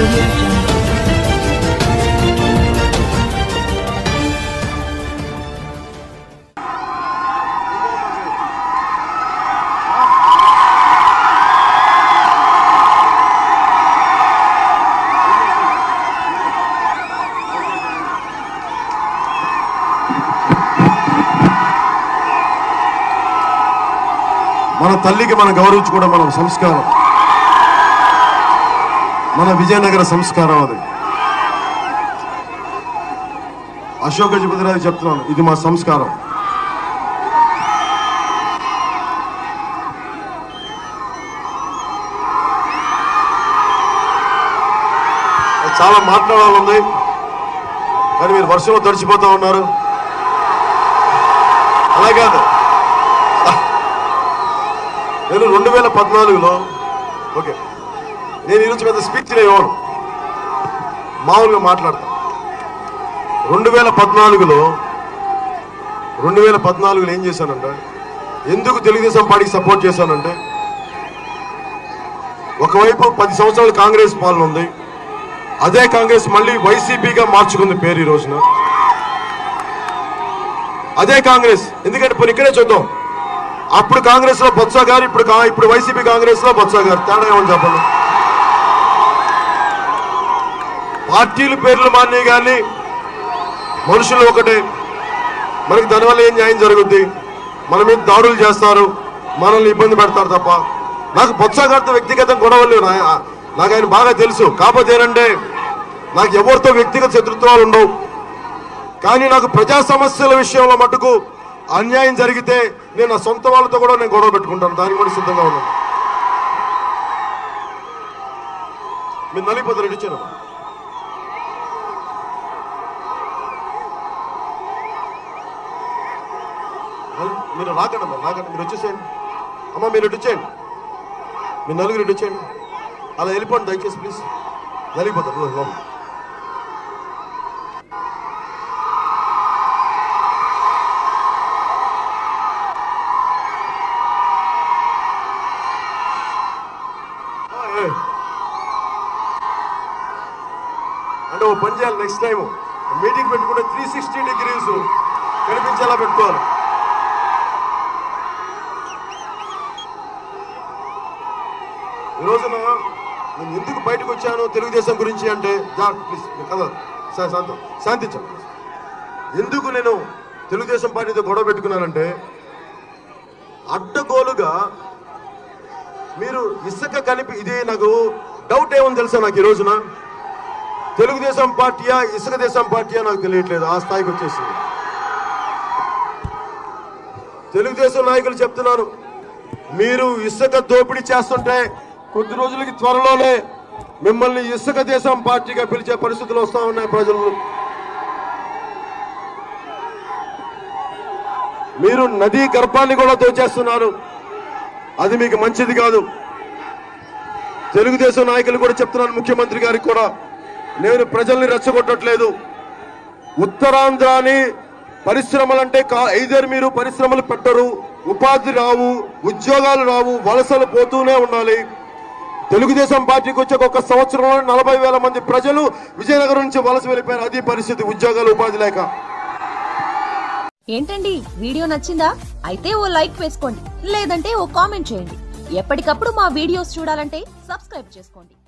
audio jungle. మన తల్లికి మనం గౌరవించుకోవడం మన సంస్కారం మన విజయనగర సంస్కారం అది అశోక గజపతిరాజు చెప్తున్నాను ఇది మా సంస్కారం చాలా మాట్లాడాలి ఉంది కానీ మీరు వర్షంలో తడిచిపోతా ఉన్నారు అలా కాదు నేను రెండు వేల పద్నాలుగులో ఓకే నేను ఈరోజు పెద్ద స్పీచ్ ఇవ్వను మామూలుగా మాట్లాడతా రెండు వేల పద్నాలుగులో రెండు వేల పద్నాలుగులో ఏం చేశానంటే ఎందుకు తెలుగుదేశం పార్టీకి సపోర్ట్ చేశానంటే ఒకవైపు పది సంవత్సరాలు కాంగ్రెస్ పాలన ఉంది అదే కాంగ్రెస్ మళ్ళీ వైసీపీగా మార్చుకుంది పేరు ఈ రోజున అదే కాంగ్రెస్ ఎందుకంటే ఇప్పుడు ఇక్కడే చూద్దాం అప్పుడు కాంగ్రెస్ లో బొత్స గారు ఇప్పుడు కా- ఇప్పుడు వైసీపీ కాంగ్రెస్ లో బొత్స గారు తేడా ఏమని చెప్పండి పార్టీలు పేర్లు మానే కానీ మనుషులు ఒకటే మనకి దానివల్ల ఏం న్యాయం జరుగుద్ది మన మీద దాడులు చేస్తారు మనల్ని ఇబ్బంది పెడతారు తప్ప నాకు బొత్స గారితో వ్యక్తిగత గొడవలు లేవు. నా- నాకు ఆయన బాగా తెలుసు కాకపోతే ఏంటంటే నాకు ఎవరితో వ్యక్తిగత శత్రుత్వాలు ఉండవు కానీ నాకు ప్రజా సమస్యల విషయంలో మటుకు అన్యాయం జరిగితే నేను నా సొంత వాళ్ళతో కూడా నేను గొడవ పెట్టుకుంటాను దానికి కూడా సిద్ధంగా ఉన్నాను మీరు నలిపోతే రెడీ ఇచ్చాను మీరు రాకండి అమ్మా రాకండి మీరు వచ్చేసేయండి అమ్మా మీరు ఇటు వచ్చేయండి మీరు నలుగురు ఇటు వచ్చేయండి అలా వెళ్ళిపోండి దయచేసి ప్లీజ్ నలిగిపోతారు లోపల. ఏ. అంటే ఓ పని చేయాలి నెక్స్ట్ టైం మీటింగ్ పెట్టుకుంటే త్రీ సిక్స్టీ డిగ్రీస్ కనిపించేలా పెట్టుకోవాలి ఈ రోజున నేను ఎందుకు బయటకు వచ్చాను తెలుగుదేశం గురించి అంటే జా ప్లీజ్ కదా శాంతం శాంతించండి ఎందుకు నేను తెలుగుదేశం పార్టీతో గొడవ పెట్టుకున్నానంటే అడ్డగోలుగా మీరు ఇసుక కనిపి ఇది నాకు డౌట్ ఏముంది తెలుసా నాకు ఈ రోజున తెలుగుదేశం పార్టీయా ఇసుక దేశం పార్టీయా నాకు తెలియట్లేదు ఆ స్థాయికి వచ్చేసింది తెలుగుదేశం నాయకులు చెప్తున్నాను మీరు ఇసుక దోపిడీ చేస్తుంటే కొద్ది రోజులకి త్వరలోనే మిమ్మల్ని ఇసుక దేశం పార్టీగా పిలిచే పరిస్థితులు వస్తా ఉన్నాయి ప్రజలు మీరు నదీ గర్భాన్ని కూడా దోచేస్తున్నారు అది మీకు మంచిది కాదు తెలుగుదేశం నాయకులు కూడా చెప్తున్నాను ముఖ్యమంత్రి గారికి కూడా నేను ప్రజల్ని రెచ్చగొట్టట్లేదు ఉత్తరాంధ్రాని పరిశ్రమలంటే కా- ఐదర్ మీరు పరిశ్రమలు పెట్టరు ఉపాధి రావు ఉద్యోగాలు రావు వలసలు పోతూనే ఉండాలి తెలుగుదేశం పార్టీకి వచ్చే ఒక సంవత్సరంలో నలభై వేల మంది ప్రజలు విజయనగరం నుంచి వలస వెళ్ళిపోయారు అది పరిస్థితి ఉద్యోగాలు ఉపాధి లేక ఏంటండి వీడియో నచ్చిందా అయితే ఓ లైక్ వేసుకోండి లేదంటే ఓ కామెంట్ చేయండి ఎప్పటికప్పుడు మా వీడియోస్ చూడాలంటే సబ్స్క్రైబ్ చేసుకోండి